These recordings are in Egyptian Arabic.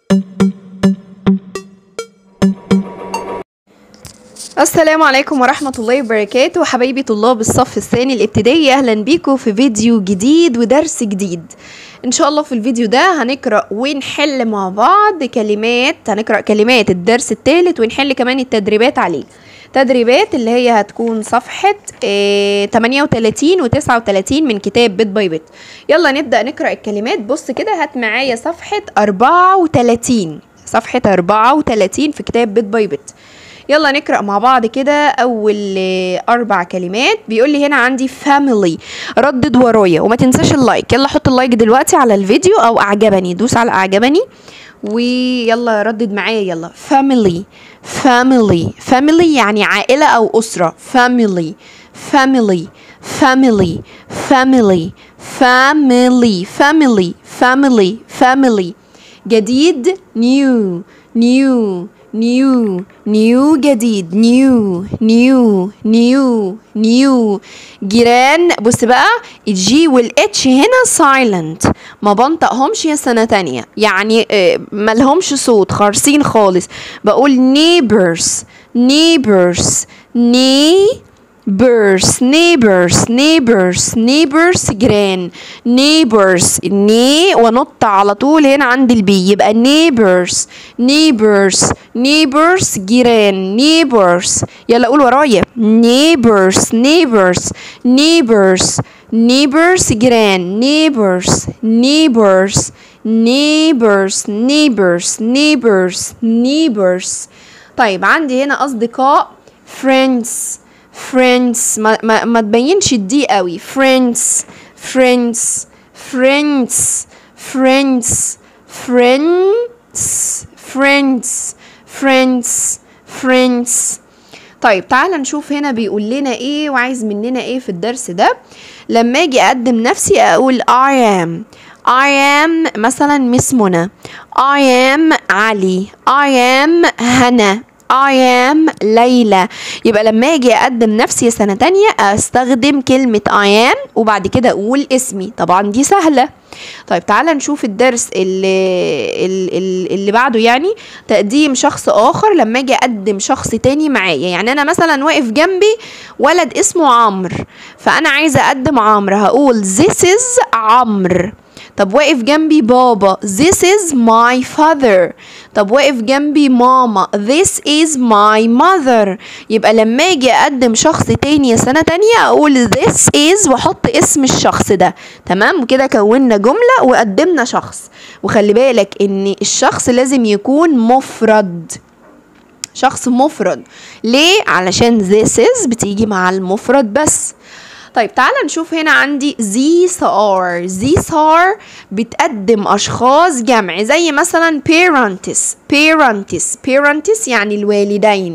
السلام عليكم ورحمة الله وبركاته حبايبي طلاب الصف الثاني الابتدائي أهلا بيكم في فيديو جديد ودرس جديد إن شاء الله في الفيديو ده هنقرأ ونحل مع بعض كلمات هنقرأ كلمات الدرس الثالث ونحل كمان التدريبات عليه تدريبات اللي هي هتكون صفحة آه 38 و 39 من كتاب بيت باي بيت يلا نبدأ نقرأ الكلمات بص كده هات معايا صفحة 34 صفحة 34 في كتاب بيت باي بيت يلا نقرأ مع بعض كده أول أربع كلمات بيقول لي هنا عندي family ردد ورايا وما تنساش اللايك يلا حط اللايك دلوقتي على الفيديو أو أعجبني دوس على أعجبني ويلا ردد معايا يلا family family family يعني عائلة أو أسرة family family family family family family family family جديد new new new new جديد new new new new جيران بص بقى الجي والاتش هنا silent ما بنطقهمش يا سنة تانية يعني آه، ملهمش صوت خارسين خالص بقول neighbors neighbors neighbors neighbors neighbors neighbors جيران neighbors الني ونط على طول هنا عند البي يبقى neighbors neighbors neighbors جيران neighbors يلا قول ورايا neighbors neighbors neighbors neighbors جيران neighbors neighbors neighbors neighbors neighbors neighbors طيب عندي هنا أصدقاء friends friends ما, ما, ما تبينش الدي قوي friends friends friends friends friends friends friends friends طيب تعال نشوف هنا بيقول لنا ايه وعايز مننا ايه في الدرس ده لما اجي اقدم نفسي اقول I am I am مثلا مس منى I am علي I am هنا I am ليلى يبقى لما اجي اقدم نفسي سنة تانية استخدم كلمة I am وبعد كده اقول اسمي طبعا دي سهلة طيب تعالى نشوف الدرس اللي, اللي, اللي بعده يعني تقديم شخص اخر لما اجي اقدم شخص تاني معايا يعني انا مثلا واقف جنبي ولد اسمه عمرو فانا عايزه اقدم عمرو هقول this is عمرو طب واقف جنبي بابا this is my father طب واقف جنبي ماما this is my mother يبقى لما اجي اقدم شخص تاني سنة تانية اقول this is واحط اسم الشخص ده تمام وكده كونا جملة وقدمنا شخص وخلي بالك ان الشخص لازم يكون مفرد شخص مفرد ليه علشان this is بتيجي مع المفرد بس طيب تعالى نشوف هنا عندي these are these are بتقدم أشخاص جمع زي مثلا parents parents parents يعني الوالدين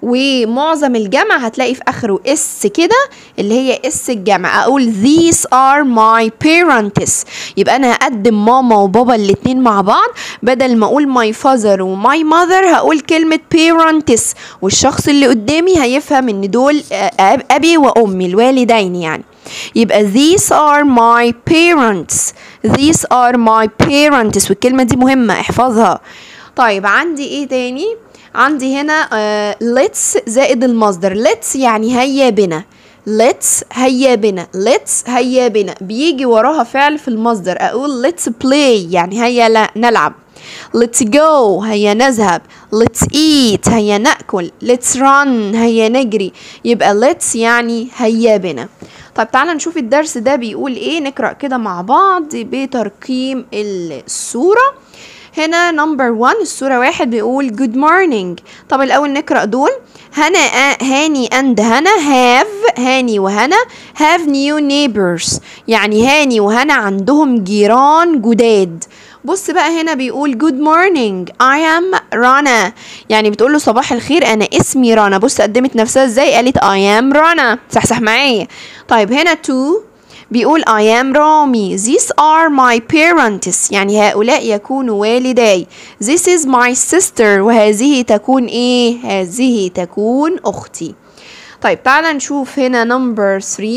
ومعظم الجمع هتلاقي في آخره اس كده اللي هي اس الجمع أقول these are my parents يبقى أنا هقدم ماما وبابا الاتنين مع بعض بدل ما أقول my father وماي mother هقول كلمة parents والشخص اللي قدامي هيفهم إن دول آه، أبي وأمي الوالدين يعني يبقى these are my parents these are my parents والكلمة دي مهمة احفظها طيب عندي ايه تاني عندي هنا آه let's زائد المصدر let's يعني هيا بنا let's هيا بنا let's هيا بنا بيجي وراها فعل في المصدر اقول let's play يعني هيا لا نلعب let's go هيا نذهب let's eat هيا نأكل let's run هيا نجري يبقى let's يعني هيا بنا طيب تعالى نشوف الدرس ده بيقول ايه نقرأ كده مع بعض بترقيم الصورة هنا نمبر 1 الصورة واحد بيقول good morning طب الأول نقرأ دول هنا هاني and هنا have هاني وهنا have new neighbors يعني هاني وهنا عندهم جيران جداد بص بقى هنا بيقول good morning I am رنا يعني بتقول له صباح الخير أنا اسمي رنا بص قدمت نفسها ازاي قالت I am رنا صحصح معايا طيب هنا two بيقول I am رامي These are my parents يعني هؤلاء يكونوا والداي This is my sister وهذه تكون ايه هذه تكون أختي طيب تعالى نشوف هنا number 3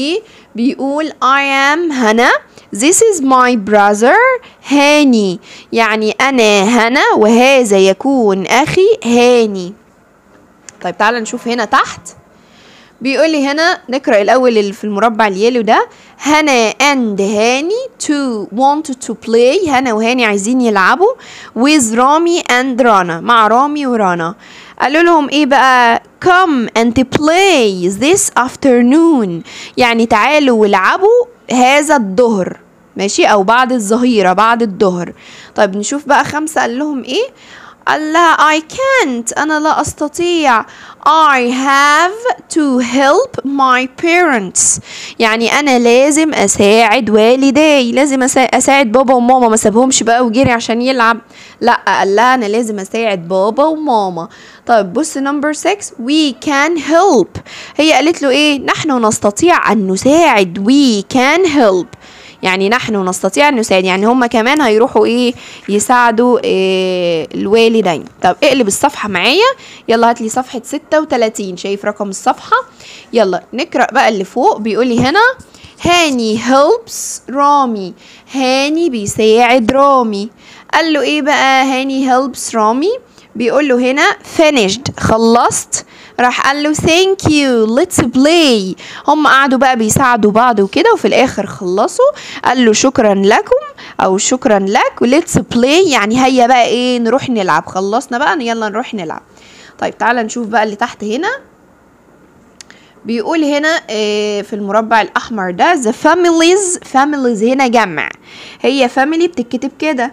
بيقول I am هنا This is my brother هاني يعني أنا هنا وهذا يكون أخي هاني طيب تعالى نشوف هنا تحت بيقول لي هنا نقرأ الأول اللي في المربع اليلو ده هنا and هاني to want to play هنا وهاني عايزين يلعبوا with رامي and رانا مع رامي ورانا قالوا لهم ايه بقى come and play this afternoon يعني تعالوا والعبوا هذا الظهر ماشي او بعد الظهيرة بعد الظهر طيب نشوف بقى خمسة قال لهم ايه قال لها I can't أنا لا أستطيع I have to help my parents يعني أنا لازم أساعد والدي لازم أسا- أساعد بابا وماما ما سابهمش بقى وجري عشان يلعب لا قال لها أنا لازم أساعد بابا وماما طيب بص نمبر 6 we can help هي قالت له إيه نحن نستطيع أن نساعد we can help يعني نحن نستطيع أن نساعد يعني هم كمان هيروحوا إيه يساعدوا إيه الوالدين طب اقلب الصفحة معايا يلا هات لي صفحة 36 شايف رقم الصفحة يلا نقرأ بقى اللي فوق بيقول لي هنا هاني helps رامي هاني بيساعد رامي قال له ايه بقى هاني helps رامي بيقول له هنا finished خلصت راح قال له thank you let's play هم قعدوا بقى بيساعدوا بعض وكده وفي الاخر خلصوا قال له شكرا لكم او شكرا لك let's play يعني هيا بقى ايه نروح نلعب خلصنا بقى يلا نروح نلعب طيب تعالى نشوف بقى اللي تحت هنا بيقول هنا آه، في المربع الأحمر ده the families families هنا جمع هي family بتتكتب كده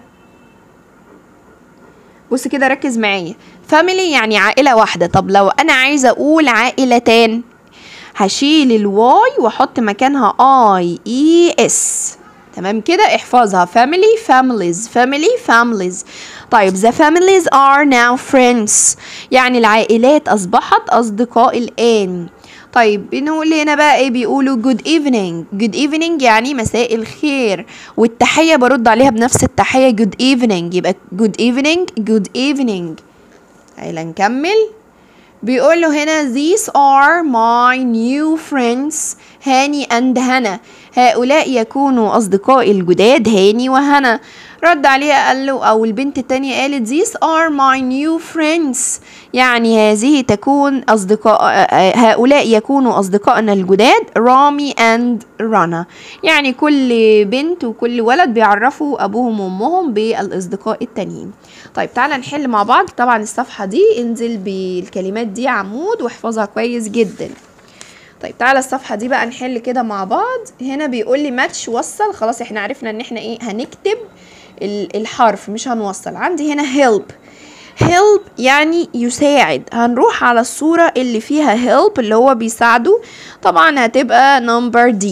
بص كده ركز معايا family يعني عائلة واحدة طب لو أنا عايزة أقول عائلتان هشيل الواي واحط مكانها اي اي اس تمام كده احفظها family families family families طيب the families are now friends يعني العائلات أصبحت أصدقاء الآن طيب بنقول هنا بقى ايه بيقولوا good evening good evening يعني مساء الخير والتحية برد عليها بنفس التحية good evening يبقى good evening good evening هيلا نكمل بيقول له هنا these are my new friends هاني and هنا هؤلاء يكونوا أصدقائي الجداد هاني وهنا رد عليها قال له أو البنت التانية قالت these are my new friends يعني هذه تكون أصدقاء هؤلاء يكونوا أصدقائنا الجداد رامي and رنا يعني كل بنت وكل ولد بيعرفوا أبوهم وأمهم بالأصدقاء التانيين طيب تعالى نحل مع بعض طبعا الصفحة دي انزل بالكلمات دي عمود واحفظها كويس جدا طيب تعالى الصفحة دي بقى نحل كده مع بعض هنا بيقول لي ماتش وصل خلاص احنا عرفنا ان احنا ايه هنكتب ال- الحرف مش هنوصل عندي هنا help help يعني يساعد هنروح على الصورة اللي فيها help اللي هو بيساعده طبعا هتبقى number D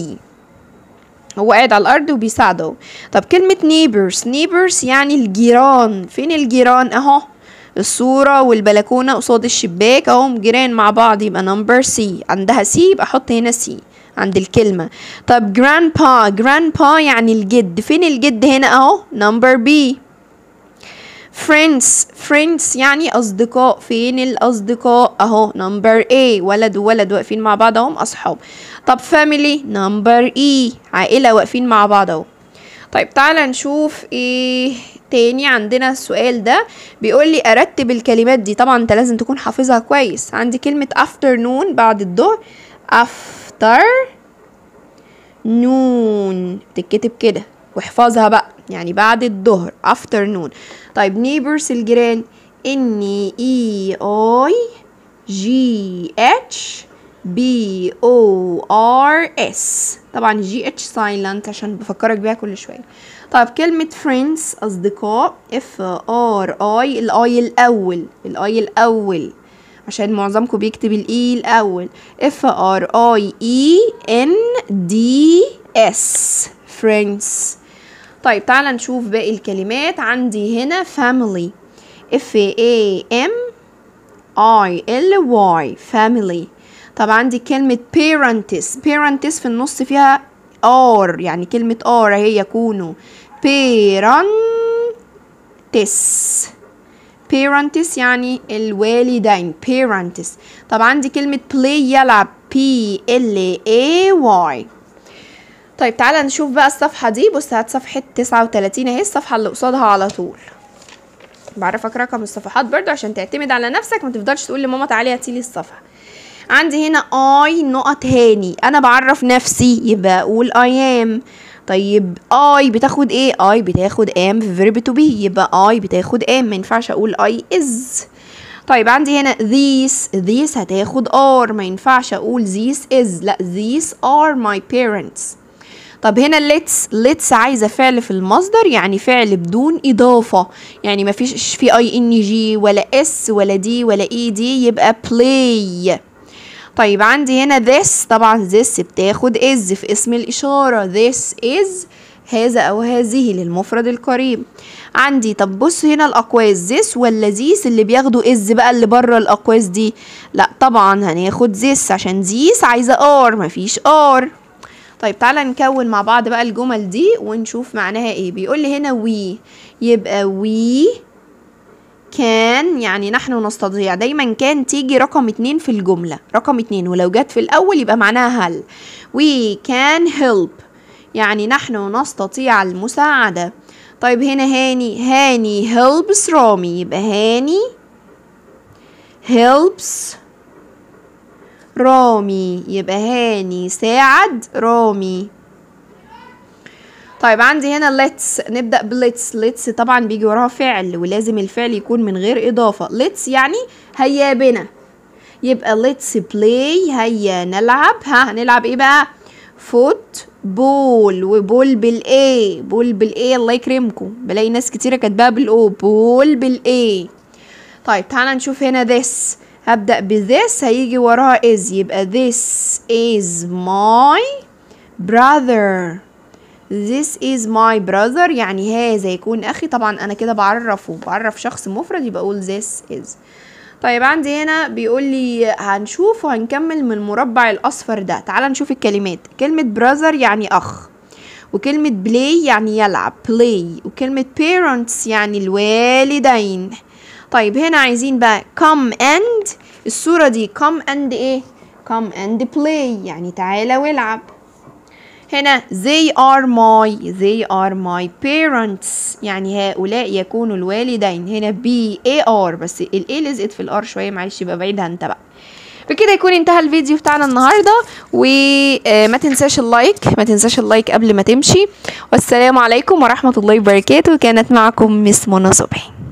هو قاعد على الارض وبيساعده طب كلمة neighbors neighbors يعني الجيران فين الجيران اهو الصورة والبلكونة قصاد الشباك اهم جيران مع بعض يبقى نمبر سي عندها سي يبقى احط هنا سي عند الكلمة طب grandpa grandpa يعني الجد فين الجد هنا اهو نمبر بي friends friends يعني أصدقاء فين الأصدقاء أهو نمبر A ولد وولد واقفين مع بعض أهم أصحاب طب family نمبر E عائلة واقفين مع بعض أهو طيب تعالى نشوف ايه تاني عندنا السؤال ده بيقول لي ارتب الكلمات دي طبعا انت لازم تكون حافظها كويس عندي كلمة afternoon بعد الظهر after نون بتتكتب كده واحفظها بقى يعني بعد الظهر afternoon طيب neighbors الجيران ان اي اي جي اتش بي او ار اس طبعا جي اتش سايلنت عشان بفكرك بيها كل شويه طيب كلمة friends أصدقاء اف ار اي الاي الأول الاي الأول عشان معظمكم بيكتب الاي الأول اف ار اي اي ان دي اس friends طيب تعالى نشوف باقي الكلمات عندي هنا family f a m i l y family طب عندي كلمة parents parents في النص فيها r يعني كلمة r هي يكونوا parents parents يعني الوالدين parents طب عندي كلمة play يلعب p l a y طيب تعالى نشوف بقى الصفحة دي بص هات صفحة 39 اهي الصفحة اللي قصادها على طول بعرفك رقم الصفحات برضو عشان تعتمد على نفسك ما تفضلش تقول لماما تعالي هاتي لي الصفحة عندي هنا اي نقط هاني انا بعرف نفسي يبقى اقول I am طيب اي بتاخد ايه اي بتاخد am في verb to be يبقى اي بتاخد am ما ينفعش اقول I is طيب عندي هنا these these هتاخد are ما ينفعش اقول these is لا these are my parents طب هنا let's let's عايزة فعل في المصدر يعني فعل بدون إضافة يعني ما فيش في اي ان جي ولا اس ولا دي ولا اي دي يبقى play طيب عندي هنا this طبعا this بتاخد is في اسم الإشارة this is هذا أو هذه للمفرد القريب عندي طب بص هنا الأقواس this ولا this اللي بياخدوا is بقى اللي بره الأقواس دي لا طبعا هناخد this عشان this عايزة are مفيش are طيب تعالى نكون مع بعض بقى الجمل دي ونشوف معناها ايه بيقول لي هنا we يبقى we كان يعني نحن نستطيع دايما كان تيجي رقم اتنين في الجملة رقم اتنين ولو جت في الأول يبقى معناها هل we can help يعني نحن نستطيع المساعدة طيب هنا هاني هاني helps رامي يبقى هاني helps رامي يبقى هاني ساعد رامي طيب عندي هنا let's نبدأ بليتس let's طبعا بيجي وراها فعل ولازم الفعل يكون من غير إضافة let's يعني هيا بنا يبقى let's play هيا نلعب ها هنلعب ايه بقى فوت بول وبول بالاي بول بالاي الله يكرمكم بلاقي ناس كتيرة كاتباها بالاو بول بالاي طيب تعالى نشوف هنا this هبدأ ب this هيجي وراها is يبقى this is my brother this is my brother يعني هذا يكون أخي طبعا أنا كده بعرفه بعرف شخص مفرد يبقى أقول this is طيب عندي هنا بيقول لي هنشوف وهنكمل من المربع الأصفر ده تعال نشوف الكلمات كلمة brother يعني أخ وكلمة play يعني يلعب play وكلمة parents يعني الوالدين طيب هنا عايزين بقى come and الصورة دي come and ايه come and play يعني تعالى والعب هنا they are my they are my parents يعني هؤلاء يكونوا الوالدين هنا be a are بس ال a لزقت في الار شوية معلش يبقى بعيدها انت بقى بكده يكون انتهى الفيديو بتاعنا النهارده وما تنساش اللايك ما تنساش اللايك قبل ما تمشي والسلام عليكم ورحمة الله وبركاته كانت معكم مس منى صبحي